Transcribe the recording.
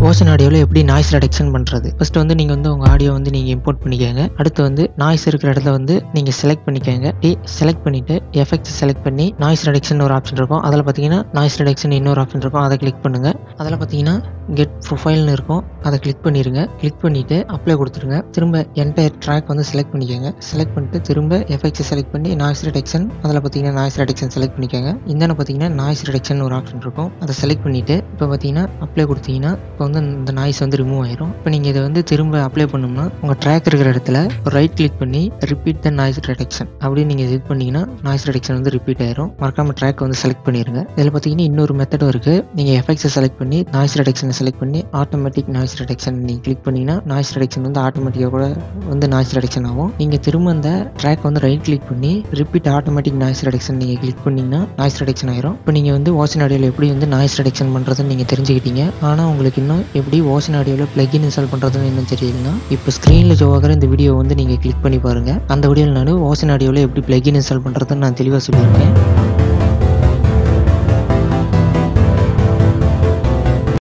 ocean ஆடியோவில் எப்படி noise reduction பண்ணுறது ஃபர்ஸ்ட் வந்து நீங்கள் வந்து உங்கள் ஆடியோ வந்து நீங்கள் இம்போர்ட் பண்ணிக்கோங்க அடுத்து வந்து நாய்ஸ் இருக்கிற இடத்துல வந்து நீங்கள் செலக்ட் பண்ணிக்கோங்க செலக்ட் பண்ணிவிட்டு எஃபெக்ட்ஸ் செலக்ட் பண்ணி நாய்ஸ் ரெடக்ஷன் ஒரு ஆப்ஷன் இருக்கும் அதில் பார்த்தீங்கன்னா நாய்ஸ் ரெடக்ஷன் இன்னொரு ஆப்ஷன் இருக்கும் அதை கிளிக் பண்ணுங்கள் அதில் பார்த்தீங்கன்னா கெட் ப்ரொஃபைல்னு இருக்கும் அதை கிளிக் பண்ணிடுங்க கிளிக் பண்ணிவிட்டு அப்ளை கொடுத்துருங்க திரும்ப என்டையர் ட்ராக் வந்து செலக்ட் பண்ணிக்கோங்க செலக்ட் பண்ணிட்டு திரும்ப எஃபெக்ட்ஸ் செலக்ட் பண்ணி நாய்ஸ் ரிடக்ஷன் அதில் பார்த்தீங்கன்னா நாய்ஸ் ரிடக்ஷன் செலக்ட் பண்ணிக்கோங்க இந்த பார்த்தீங்கன்னா நாய்ஸ் ரிடக்ஷன் ஒரு ஆப்ஷன் இருக்கும் அதை செலக்ட் பண்ணிவிட்டு இப்போ பார்த்தீங்கன்னா அப்ளை கொடுத்தீங்கன்னா இப்போ வந்து இந்த நாய்ஸ் வந்து ரிமூவ் ஆயிரும் இப்போ நீங்கள் இதை வந்து திரும்ப அப்ளை பண்ணோம்னா உங்கள் ட்ராக் இருக்கிற இடத்துல ரைட் கிளிக் பண்ணி ரிப்பீட் த நாய்ஸ் ரிடக்ஷன் அப்படின்னு நீங்கள் இது பண்ணீங்கன்னா நாய்ஸ் ரிடக்ஷன் வந்து ரிப்பீட் ஆயிரும் மறக்காம ட்ராக் வந்து செலக்ட் பண்ணிடுங்க இதில் பார்த்தீங்கன்னா இன்னொரு மெத்தடும் இருக்குது நீங்கள் எஃபெக்ட்ஸை செலக்ட் பண்ணி நாய்ஸ் ரிடக்ஷனை செலக்ட் பண்ணி ஆட்டோமேட்டிக் நாய்ஸ் ரிடக்ஷன் நீங்கள் கிளிக் பண்ணிங்கன்னா நாய்ஸ் ரிடக்ஷன் வந்து ஆட்டோமேட்டிக்காக கூட வந்து நாய்ஸ் ரிடக்ஷன் ஆகும் நீங்கள் திரும்ப அந்த ட்ராக் வந்து ரைட் கிளிக் பண்ணி ரிப்பீட் ஆட்டோமேட்டிக் நாய்ஸ் ரிடக்ஷன் நீங்கள் கிளிக் பண்ணிங்கன்னா நாய்ஸ் ரிடக்ஷன் ஆயிரும் இப்போ நீங்கள் வந்து ஓஷன் ஆடியோவில் எப்படி வந்து நாய்ஸ் ரிடக்ஷன் பண்ணுறதுன்னு நீங்கள் தெரிஞ்சுக்கிட்டீங்க ஆனால் உங்களுக்கு இன்னும் எப்படி ஓஷன் ஆடியோவில் பிளக்இன் இன்ஸ்டால் பண்ணுறதுன்னு இன்னும் தெரியலனா இப்போ ஸ்க்ரீனில் ஜோவாகிற இந்த வீடியோ வந்து நீங்கள் கிளிக் பண்ணி பாருங்கள் அந்த வீடியோவில் நான் ஓஷன் ஆடியோவில் எப்படி பிளக்இன் இன்ஸ்டால் பண்ணுறதுன்னு நான் தெளிவாக சொல்லியிருக்கேன்